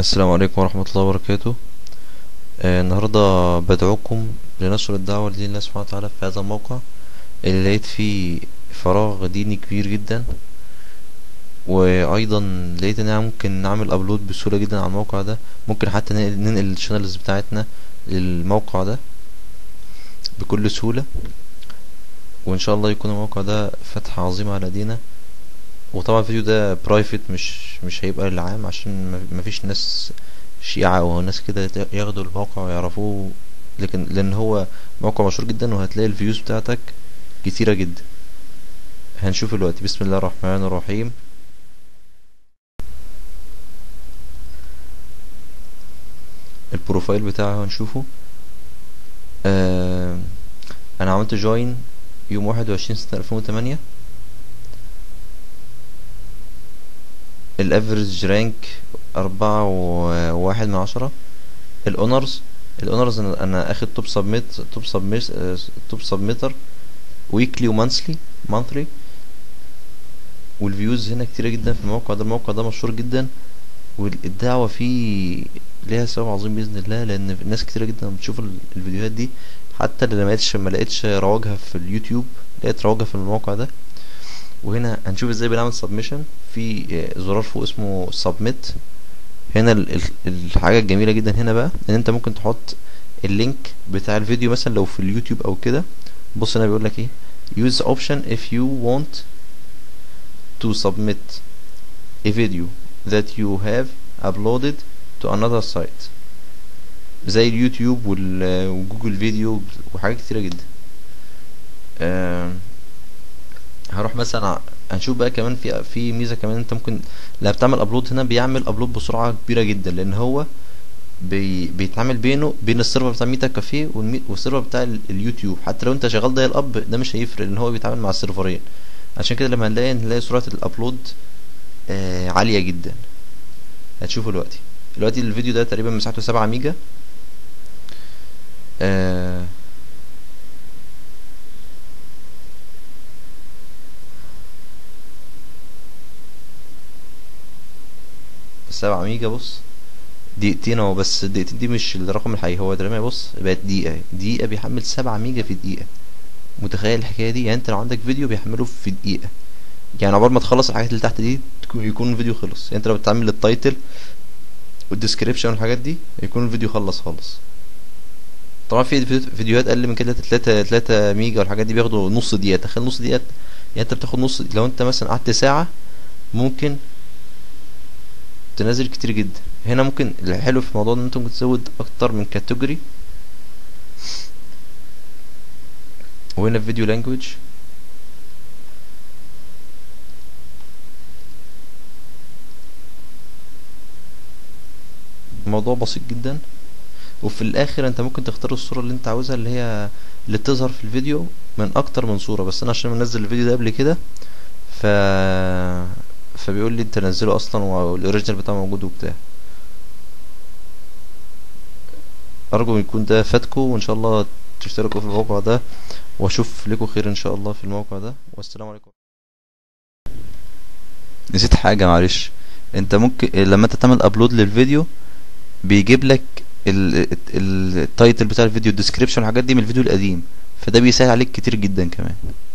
السلام عليكم ورحمة الله وبركاته آه النهاردة بدعوكم لنشر الدعوة لدين الله سبحانه وتعالى في هذا الموقع اللي لقيت فيه فراغ ديني كبير جدا وأيضا لقيت إن أنا ممكن نعمل أبلود بسهولة جدا على الموقع ده ممكن حتى ننقل ننقل الشانلز بتاعتنا للموقع ده بكل سهولة وإن شاء الله يكون الموقع ده فتحة عظيمة على دينا وطبعا الفيديو ده برايفت مش مش هيبقى للعام عشان ما- مفيش ناس شيعة او ناس كده ياخدوا الموقع ويعرفوه لكن لان هو موقع مشهور جدا وهتلاقي الفيوز بتاعتك كتيرة جدا هنشوف دلوقتي بسم الله الرحمن الرحيم البروفايل بتاعي هنشوفه آه انا عملت جوين يوم واحد وعشرين ستة الفين وتمانية الافريج رانك أربعة وواحد من عشرة الاونرز الاونرز انا أنا اخد توب سبميت توب سبميت توب سبميتر ويكلي ومانثلي مانثلي والفيوز هنا كتيرة جدا في الموقع ده الموقع ده مشهور جدا والدعوة فيه ليها سبب عظيم بإذن الله لأن ناس كتيرة جدا بتشوف ال- الفيديوهات دي حتى اللي ما لقيتش ما لقيتش رواجها في اليوتيوب لقيت رواجها في الموقع ده وهنا هنشوف ازاي بنعمل سبمشن في آه، زرار فوق اسمه سبميت هنا ال- ال- الحاجة الجميلة جدا هنا بقى ان انت ممكن تحط اللينك بتاع الفيديو مثلا لو في اليوتيوب او كده بص هنا بيقول لك ايه use the option if you want to submit a video that you have uploaded to another site زي اليوتيوب وال- وجوجل فيديو وحاجات كتيرة جدا آم، هروح مثلا ع- هنشوف بقى كمان في في ميزه كمان انت ممكن لما بتعمل ابلود هنا بيعمل ابلود بسرعه كبيره جدا لان هو بي بيتعمل بينه بين السيرفر بتاع ميتا كافيه والمي- والسيرفر بتاع ال- اليوتيوب حتى لو انت شغال دايل اب ده مش هيفرق لان هو بيتعامل مع السيرفرين عشان كده لما هنلاقي هنلاقي سرعه الابلود آه عاليه جدا هتشوفوا دلوقتي دلوقتي الفيديو ده تقريبا مساحته 7 ميجا آه سبعة ميجا بص دقيقتين اهو بس الدقيقتين دي مش الرقم الحقيقي هو ده لما بص بقت دقيقة اهي. دقيقة بيحمل سبعة ميجا في دقيقة متخيل الحكاية دي يعني انت لو عندك فيديو بيحمله في دقيقة يعني عقبال ما تخلص الحاجات اللي تحت دي تكون- يكون الفيديو خلص يعني انت لو بتعمل التايتل والديسكريبشن والحاجات دي يكون الفيديو خلص خالص طبعا في فيديو- فيديوهات اقل من كده 3 3 ميجا والحاجات دي بياخدوا نص دقيقة تخيل نص دقيقة يعني انت بتاخد نص لو انت مثلا قعدت ساعة ممكن تنزل كتير جدا هنا ممكن الحلو في الموضوع ان انت ممكن تزود اكتر من كاتيجوري وهنا فيديو لانجويج الموضوع بسيط جدا وفي الاخر انت ممكن تختار الصورة اللي انت عاوزها اللي هي اللي تظهر في الفيديو من اكتر من صورة بس انا عشان منزل الفيديو ده قبل كده ف فبيقول لي انت نزله اصلا والاوريجينال بتاعه موجود وبتاع ارجو يكون ده فاتكم وان شاء الله تشتركوا في الموقع ده واشوف لكم خير ان شاء الله في الموقع ده والسلام عليكم نسيت حاجة معلش انت ممكن لما انت تعمل ابلود للفيديو بيجيب لك ال- ال- التايتل بتاع الفيديو الديسكريبشن والحاجات دي من الفيديو القديم فده بيسهل عليك كتير جدا كمان